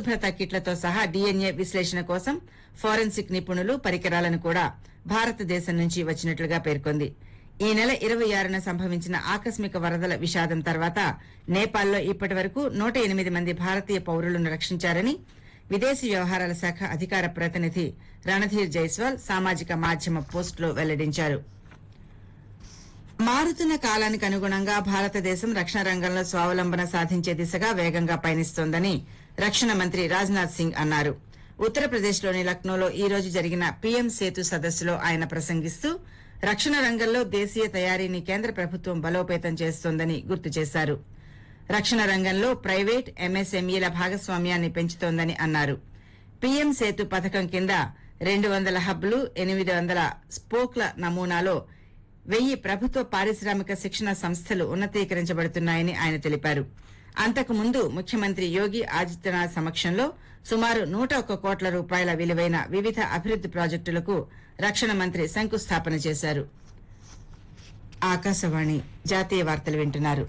పరిశుభ్రత కిట్లతో సహా డీఎన్ఏ విశ్లేషణ కోసం ఫోరెన్సిక్ నిపుణులు పరికరాలను కూడా భారతదేశం నుంచి వచ్చినట్లుగా పేర్కొంది ఈ నెల ఇరవై ఆరున సంభవించిన ఆకస్మిక వరదల విషాదం తర్వాత నేపాల్లో ఇప్పటి వరకు నూట ఎనిమిది మంది భారతీయ పౌరులను రక్షించారని విదేశీ వ్యవహారాల శాఖ అధికార ప్రతినిధి రణధీర్ జైస్వాల్ సామాజిక మాధ్యమ పోస్టులో వెల్లడించారు మారుతున్న కాలానికి అనుగుణంగా భారతదేశం రక్షణ రంగంలో స్వావలంబన సాధించే దిశగా వేగంగా పయనిస్తోందని రక్షణ మంత్రి రాజ్నాథ్ సింగ్ అన్నారు ఉత్తరప్రదేశ్లోని లక్నోలో ఈ రోజు జరిగిన పీఎం సేతు సదస్సులో ఆయన ప్రసంగిస్తూ రక్షణ రంగంలో దేశీయ తయారీని కేంద్ర ప్రభుత్వం బలోపేతం చేస్తోందని గుర్తు చేశారు రక్షణ రంగంలో ప్రైవేట్ ఎంఎస్ఎంఈల భాగస్వామ్యాన్ని పెంచుతోందని అన్నారు పీఎం సేతు పథకం కింద రెండు వందల హబ్లు ఎనిమిది వందల స్పోక్ల నమూనాలో వెయ్యి ప్రభుత్వ పారిశ్రామిక శిక్షణ సంస్థలు ఉన్నతీకరించబడుతున్నాయని ఆయన తెలిపారు అంతకు ముందు ముఖ్యమంత్రి యోగి ఆదిత్యనాథ్ సమక్షంలో సుమారు నూట ఒక్క కోట్ల రూపాయల విలువైన వివిధ అభివృద్ది ప్రాజెక్టులకు రక్షణ మంత్రి శంకుస్థాపన చేశారు ఆకాశవాణి జాతీయ వార్తలు వింటున్నారు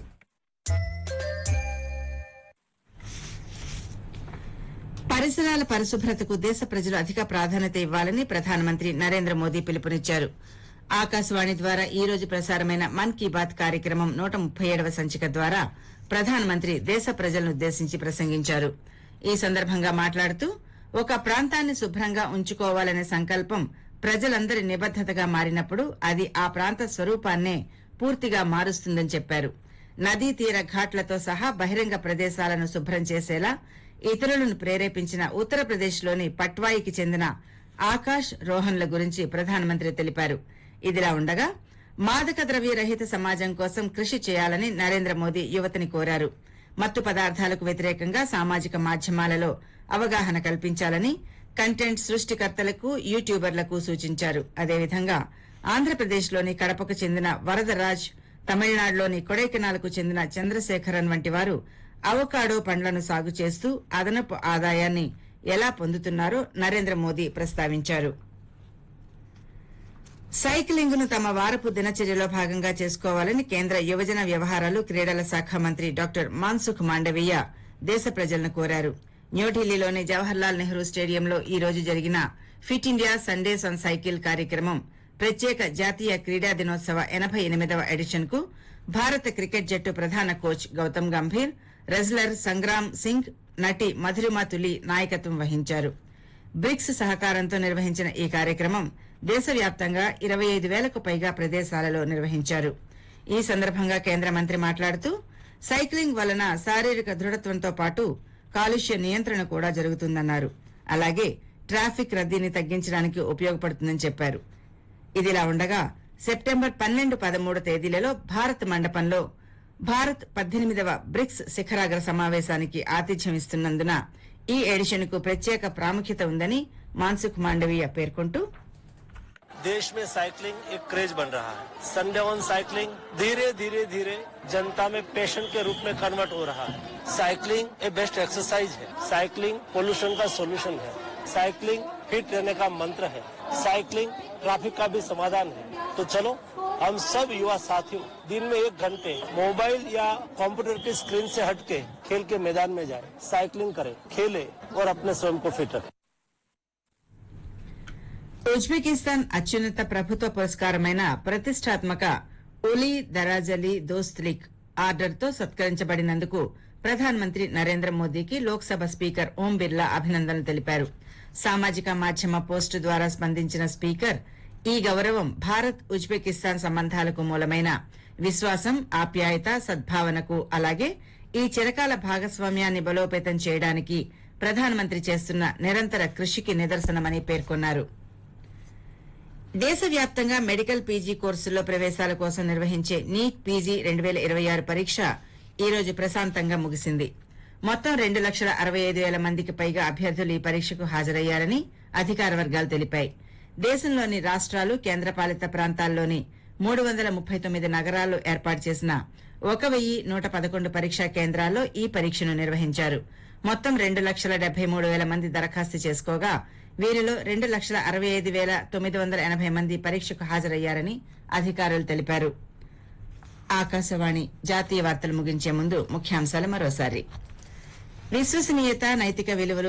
పరిసరాల పరిశుభ్రతకు దేశ ప్రజలు అధిక ప్రాధాన్యత ఇవ్వాలని ప్రధానమంత్రి నరేంద్ర మోదీ పిలుపునిచ్చారు ఆకాశవాణి ద్వారా ఈ రోజు ప్రసారమైన మన్ కీ బాత్ కార్యక్రమం నూట ముప్పై ఏడవ సంచిక ద్వారా ప్రధానమంత్రి దేశ ప్రజలను ఉద్దేశించి ప్రసంగించారు ఈ సందర్భంగా మాట్లాడుతూ ఒక ప్రాంతాన్ని శుభ్రంగా ఉంచుకోవాలనే సంకల్పం ప్రజలందరి నిబద్దతగా మారినప్పుడు అది ఆ ప్రాంత స్వరూపాన్నే పూర్తిగా మారుస్తుందని చెప్పారు నదీ తీర ఘాట్లతో సహా బహిరంగ ప్రదేశాలను శుభ్రం చేసేలా ఇతరులను ప్రేరేపించిన ఉత్తరప్రదేశ్లోని పట్వాయికి చెందిన ఆకాష్ రోహన్ల గురించి ప్రధానమంత్రి తెలిపారు ఇదిలా ఉండగా మాదక ద్రవ్య రహిత సమాజం కోసం కృషి చేయాలని నరేంద్ర మోదీ యువతని కోరారు మత్తు పదార్థాలకు వ్యతిరేకంగా సామాజిక మాధ్యమాలలో అవగాహన కల్పించాలని కంటెంట్ సృష్టికర్తలకు యూట్యూబర్లకు సూచించారు అదేవిధంగా ఆంధ్రప్రదేశ్లోని కడపకు చెందిన వరదరాజ్ తమిళనాడులోని కొడైకెనాల్కు చెందిన చంద్రశేఖరన్ వంటి వారు అవకాడో పండ్లను సాగు చేస్తూ అదనపు ఆదాయాన్ని ఎలా పొందుతున్నారో నరేంద్ర మోదీ ప్రస్తావించారు సైక్లింగ్ ను తమ వారపు దినచర్యలో భాగంగా చేసుకోవాలని కేంద్ర యువజన వ్యవహారాలు క్రీడల శాఖ మంత్రి డాక్టర్ మాన్సుఖ్ మాండవీయ దేశ ప్రజలను కోరారు న్యూఢిల్లీలోని జవహర్లాల్ నెహ్రూ స్టేడియంలో ఈ రోజు జరిగిన fit India Sundays on cycle కార్యక్రమం ప్రత్యేక జాతీయ క్రీడా దినోత్సవ ఎనభై ఎనిమిదవ ఎడిషన్ కు భారత క్రికెట్ జట్టు ప్రధాన కోచ్ గౌతమ్ గంభీర్ రెజ్లర్ సంగ్రామ్ సింగ్ నటి మధురిమ తులి నాయకత్వం వహించారు బ్రిక్స్ సహకారంతో నిర్వహించిన ఈ కార్యక్రమం దేశవ్యాప్తంగా ఇరవై ఐదు వేలకు పైగా ప్రదేశాలలో నిర్వహించారు ఈ సందర్భంగా కేంద్ర మంత్రి మాట్లాడుతూ సైక్లింగ్ వలన శారీరక దృఢత్వంతో పాటు కాలుష్య నియంత్రణ కూడా జరుగుతుందన్నారు అలాగే ట్రాఫిక్ రద్దీని తగ్గించడానికి ఉపయోగపడుతుందని చెప్పారు ఇదిలా ఉండగా సెప్టెంబర్ పన్నెండు పదమూడు తేదీలలో భారత్ మండపంలో భారత్ పద్దెనిమిదవ బ్రిక్స్ శిఖరాగ్ర సమావేశానికి ఆతిథ్యం ఇస్తున్నందున ఈ ఎడిషన్ కు ప్రత్యేక ప్రాముఖ్యత ఉందని మాన్సుఖ్ మాండవీయ పేర్కొంటూ देश में साइकिलिंग एक क्रेज बन रहा है संडे ऑन साइकिलिंग धीरे धीरे धीरे जनता में पैशन के रूप में कन्वर्ट हो रहा है साइकिलिंग ए बेस्ट एक्सरसाइज है साइकिलिंग पोल्यूशन का सोल्यूशन है साइकिलिंग फिट रहने का मंत्र है साइकिलिंग ट्रैफिक का भी समाधान है तो चलो हम सब युवा साथियों दिन में एक घंटे मोबाइल या कंप्यूटर की स्क्रीन से हटके खेल के मैदान में जाए साइकिलिंग करें खेले और अपने स्वयं को फिट रखें ఉజ్బెకిస్తాన్ అత్యున్నత ప్రభుత్వ పురస్కారమైన ప్రతిష్టాత్మక ఉలీ దరాజలీ దోస్త్లిక్ ఆర్డర్తో సత్కరించబడినందుకు ప్రధానమంత్రి నరేంద్ర మోదీకి లోక్సభ స్పీకర్ ఓం బిర్లా అభినందనలు తెలిపారు సామాజిక మాధ్యమ పోస్టు ద్వారా స్పందించిన స్పీకర్ ఈ గౌరవం భారత్ ఉజ్బెకిస్తాన్ సంబంధాలకు మూలమైన విశ్వాసం ఆప్యాయత సద్భావనకు అలాగే ఈ చిరకాల భాగస్వామ్యాన్ని బలోపేతం చేయడానికి ప్రధానమంత్రి చేస్తున్న నిరంతర కృషికి నిదర్శనమని పేర్కొన్నారు దేశవ్యాప్తంగా మెడికల్ పీజీ కోర్సుల్లో ప్రవేశాల కోసం నిర్వహించే నీట్ పీజీ రెండు వేల ఇరవై ఆరు పరీక్ష ఈ రోజు ప్రశాంతంగా ముగిసింది మొత్తం రెండు లక్షల అరవై ఐదు వేల మందికి పైగా అభ్యర్థులు ఈ పరీక్షకు హాజరయ్యారని అధికార వర్గాలు తెలిపాయి దేశంలోని రాష్ట్రాలు కేంద్రపాలిత ప్రాంతాల్లోని మూడు వందల ముప్పై తొమ్మిది నగరాల్లో ఏర్పాటు చేసిన ఒక వెయ్యి నూట పదకొండు పరీక్షా కేంద్రాల్లో ఈ పరీక్షను నిర్వహించారు మొత్తం రెండు లక్షల డెబ్బై మూడు వేల మంది దరఖాస్తు చేసుకోగా వీరిలో రెండు లక్షల అరవై ఐదు వేల తొమ్మిది వందల ఎనభై మంది పరీక్షకు హాజరయ్యారని అధికారులు తెలిపారు ఆకాశవాణి జాతీయ వార్తలు ముగించే ముందు ముఖ్యాంశాలు మరోసారి విశ్వసనీయత నైతిక విలువలు